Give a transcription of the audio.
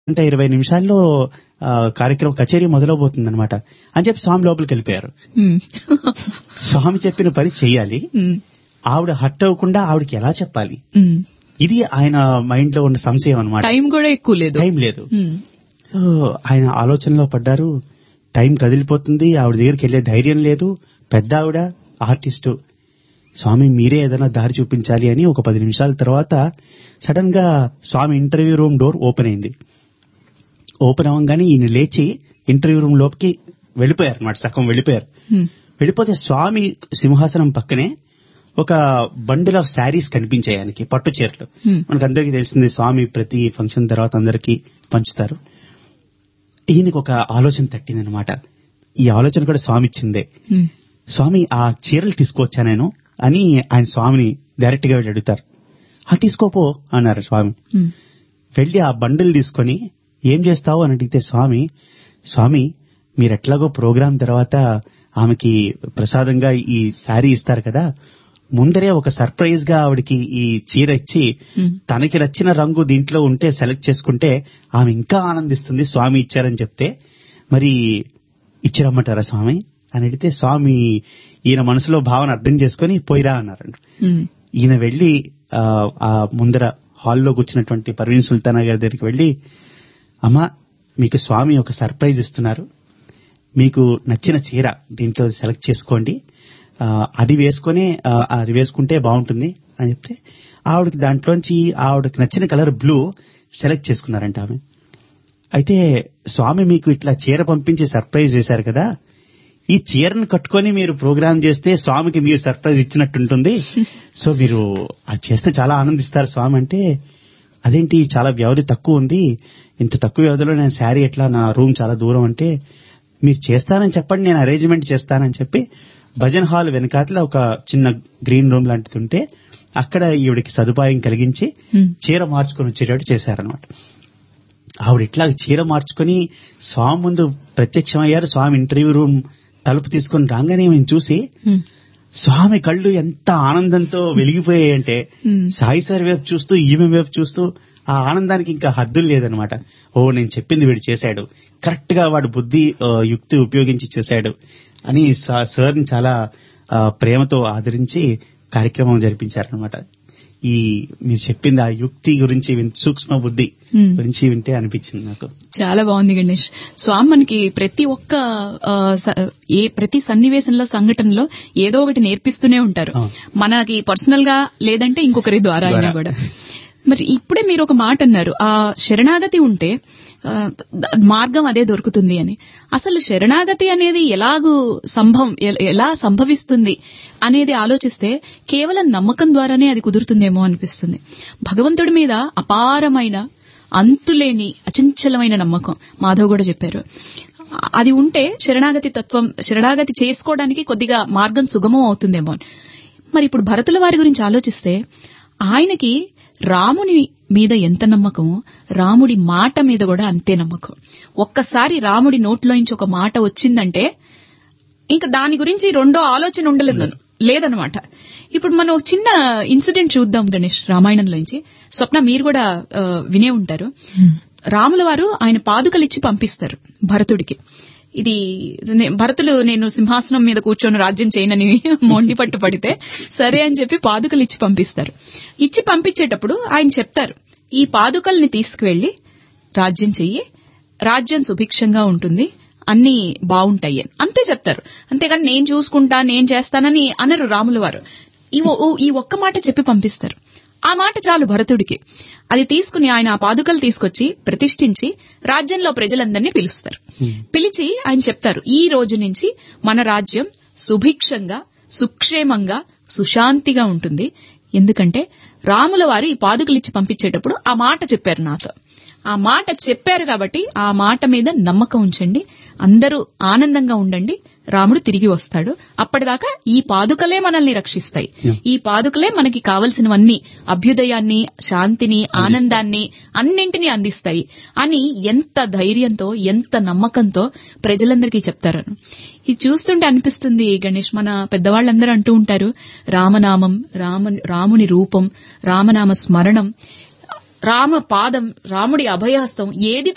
అంటే ఇరవై నిమిషాల్లో ఆ, కార్యక్రమం కచేరీ మొదలవబోతుంది అనమాట అని చెప్పి స్వామి లోపలికి వెళ్ళిపోయారు ఉమ్. స్వామి చెప్పిన పని చెయ్యాలి ఉమ్. ఆవిడ హట్ అవ్వకుండా ఆవిడకి ఎలా చెప్పాలి ఉమ్. ఇది ఆయన మైండ్ లో ఉన్న సంశయం అనమాట టైం కూడా ఎక్కువ లేదు టైం లేదు ఉమ్. సో ఆయన ఆలోచనలో పడ్డారు టైం కదిలిపోతుంది ఆవిడ దగ్గరికి వెళ్లే ధైర్యం లేదు పెద్ద ఆవిడ ఆర్టిస్టు స్వామి మీరే ఏదైనా దారి చూపించాలి అని ఒక పది నిమిషాల తర్వాత సడన్ గా Swami interview room door open అయింది ఓపెన్ అవ్వగానే ఈయన లేచి ఇంటర్వ్యూ రూమ్ లోపలికి వెళ్ళిపోయారు అనమాట సగం వెళ్ళిపోయారు ఉమ్. వెళ్ళిపోతే స్వామి సింహాసనం పక్కనే ఒక బండిల్ ఆఫ్ శారీస్ కనిపించాయి ఆయనకి పట్టు చీరలు Hmm. మనకు అందరికీ తెలిసింది స్వామి ప్రతి ఫంక్షన్ తర్వాత అందరికీ పంచుతారు ఈయనకు ఒక ఆలోచన తట్టిందనమాట ఈ ఆలోచన కూడా స్వామి ఇచ్చిందే ఉమ్. స్వామి ఆ చీరలు తీసుకోవచ్చా నేను అని ఆయన స్వామిని డైరెక్ట్ గా వెళ్ళి అడుగుతారు ఆ తీసుకోపో అన్నారు స్వామి ఉమ్. వెళ్ళి ఆ బండిల్ తీసుకొని ఏం చేస్తావు అని అడిగితే స్వామి స్వామి మీరు ఎట్లాగో ప్రోగ్రాం తర్వాత ఆమెకి ప్రసాదంగా ఈ శారీ ఇస్తారు కదా ముందరే ఒక సర్ప్రైజ్ గా ఆవిడకి ఈ చీర ఇచ్చి ఉమ్. తనకి నచ్చిన రంగు దీంట్లో ఉంటే సెలెక్ట్ చేసుకుంటే ఆమె ఇంకా ఆనందిస్తుంది స్వామి ఇచ్చారని చెప్తే మరి ఇచ్చిరమ్మంటారా స్వామి అని అడిగితే స్వామి ఈయన మనసులో భావన అర్థం చేసుకుని పోయిరా అన్నారండి ఉమ్. ఈయన వెళ్లి ఆ, ఆ ముందర హాల్లో కూర్చున్నటువంటి పర్వీన్ సుల్తానా గారి దగ్గరికి వెళ్లి అమ్మా మీకు స్వామి ఒక సర్ప్రైజ్ ఇస్తున్నారు మీకు నచ్చిన చీర దీంట్లో సెలెక్ట్ చేసుకోండి ఆ, అది వేసుకొని ఆ, అది వేసుకుంటే బాగుంటుంది అని చెప్తే ఆవిడకి దాంట్లోంచి ఆవిడకి నచ్చిన కలర్ బ్లూ సెలెక్ట్ చేసుకున్నారంట ఆమె అయితే స్వామి మీకు ఇట్లా చీర పంపించి సర్ప్రైజ్ చేశారు కదా ఈ చీరను కట్టుకొని మీరు ప్రోగ్రామ్ చేస్తే స్వామికి మీరు సర్ప్రైజ్ ఇచ్చినట్టుంటుంది సో మీరు అది చేస్తే చాలా ఆనందిస్తారు స్వామి అంటే అదేంటి చాలా వ్యవధి తక్కువ ఉంది ఇంత తక్కువ వ్యవధిలో నేను శారీ ఎట్లా నా రూమ్ చాలా దూరం అంటే మీరు చేస్తానని చెప్పండి నేను అరేంజ్మెంట్ చేస్తానని చెప్పి భజన్ హాల్ వెనకాతల ఒక చిన్న గ్రీన్ రూమ్ లాంటిది ఉంటే అక్కడ ఈవిడికి సదుపాయం కలిగించి ఉమ్. చీర మార్చుకొని వచ్చేటట్టు చేశారనమాట ఆవిడ ఇట్లా చీర మార్చుకొని స్వామి ముందు ప్రత్యక్షమయ్యారు స్వామి ఇంటర్వ్యూ రూమ్ తలుపు తీసుకొని రాగానే మేము చూసి ఉమ్. స్వామి కళ్ళు ఎంత ఆనందంతో వెలిగిపోయాయంటే Hmm. సాయి సార్ వైపు చూస్తూ ఈమె వైపు చూస్తూ ఆ ఆనందానికి ఇంకా హద్దులు లేదనమాట ఓ నేను చెప్పింది వీడు చేశాడు కరెక్ట్ గా వాడు బుద్ధి ఆ, యుక్తి ఉపయోగించి చేశాడు అని సా- సార్ని చాలా ఆ, ప్రేమతో ఆదరించి కార్యక్రమం జరిపించారనమాట ఈ మీరు చెప్పింది ఆ యుక్తి గురించి విన్- సూక్ష్మ బుద్ధి Hmm. గురించి వింటే అనిపించింది నాకు చాలా బాగుంది గణేష్ స్వామి మనకి ప్రతి ఒక్క ఆ, స- ఏ ప్రతి సన్నివేశంలో సంఘటనలో ఏదో ఒకటి నేర్పిస్తూనే ఉంటారు అవును. మనకి పర్సనల్ గా లేదంటే ఇంకొకరి ద్వారా అయినా ద్వారా. కూడా మరి ఇప్పుడే మీరు ఒక మాట అన్నారు ఆ శరణాగతి ఉంటే ఆ, ద- మార్గం అదే దొరుకుతుంది అని అసలు శరణాగతి అనేది ఎలాగూ సంభవం ఎ- ఎలా సంభవిస్తుంది అనేది ఆలోచిస్తే కేవలం నమ్మకం ద్వారానే అది కుదురుతుందేమో అనిపిస్తుంది భగవంతుడి మీద అపారమైన అంతులేని అచంచలమైన నమ్మకం మాధవ్ కూడా చెప్పారు అది ఉంటే శరణాగతి తత్వం శరణాగతి చేసుకోవడానికి కొద్దిగా మార్గం సుగమం అవుతుందేమో అని. మరి ఇప్పుడు భరతుల వారి గురించి ఆలోచిస్తే ఆయనకి రాముని మీద ఎంత నమ్మకమో రాముడి మాట మీద కూడా అంతే నమ్మకం ఒక్కసారి రాముడి నోట్లోంచి ఒక మాట వచ్చిందంటే ఇంకా దాని గురించి రెండో ఆలోచన ఉండలేదు లేదనమాట ఇప్పుడు మనం ఒక చిన్న ఇన్సిడెంట్ చూద్దాం గణేష్ రామాయణంలోంచి స్వప్న మీరు కూడా ఆ, వినే ఉంటారు రాముల వారు ఆయన పాదుకలు ఇచ్చి పంపిస్తారు భరతుడికి ఇది నే- భరతులు నేను సింహాసనం మీద కూర్చొని రాజ్యం చేయనని మొండి పట్టు పడితే సరే అని చెప్పి పాదుకలు ఇచ్చి పంపిస్తారు ఇచ్చి పంపించేటప్పుడు ఆయన చెప్తారు ఈ పాదుకల్ని తీసుకువెళ్లి రాజ్యం చెయ్యి రాజ్యం సుభిక్షంగా ఉంటుంది అన్ని బాగుంటాయి అని అంతే చెప్తారు అంతేగాని నేను చూసుకుంటా నేను చేస్తానని అనరు రాముల వారు ఈ ఒ- ఓ- ఈ ఒక్క మాట చెప్పి పంపిస్తారు ఆ మాట చాలు భరతుడికి అది తీసుకుని ఆయన ఆ పాదుకలు తీసుకొచ్చి ప్రతిష్ఠించి రాజ్యంలో ప్రజలందరినీ పిలుస్తారు పిలిచి ఆయన చెప్తారు ఈ రోజు నుంచి మన రాజ్యం సుభిక్షంగా సుక్షేమంగా సుశాంతిగా ఉంటుంది ఎందుకంటే రాముల వారు ఈ పాదుకలు ఇచ్చి పంపించేటప్పుడు ఆ మాట చెప్పారు నాతో ఆ మాట చెప్పారు కాబట్టి ఆ మాట మీద నమ్మకం ఉంచండి అందరూ ఆనందంగా ఉండండి రాముడు తిరిగి వస్తాడు అప్పటిదాకా ఈ పాదుకలే మనల్ని రక్షిస్తాయి ఈ పాదుకలే మనకి కావలసినవన్నీ అభ్యుదయాన్ని శాంతిని ఆనందాన్ని అన్నింటినీ అందిస్తాయి అని ఎంత ధైర్యంతో ఎంత నమ్మకంతో ప్రజలందరికీ చెప్తారను ఇది చూస్తుంటే అనిపిస్తుంది గణేష్ మన పెద్దవాళ్ళందరూ అంటూ ఉంటారు రామనామం రామ రాముని రూపం రామనామ స్మరణం రామ పాదం రాముడి అభయహస్తం ఏది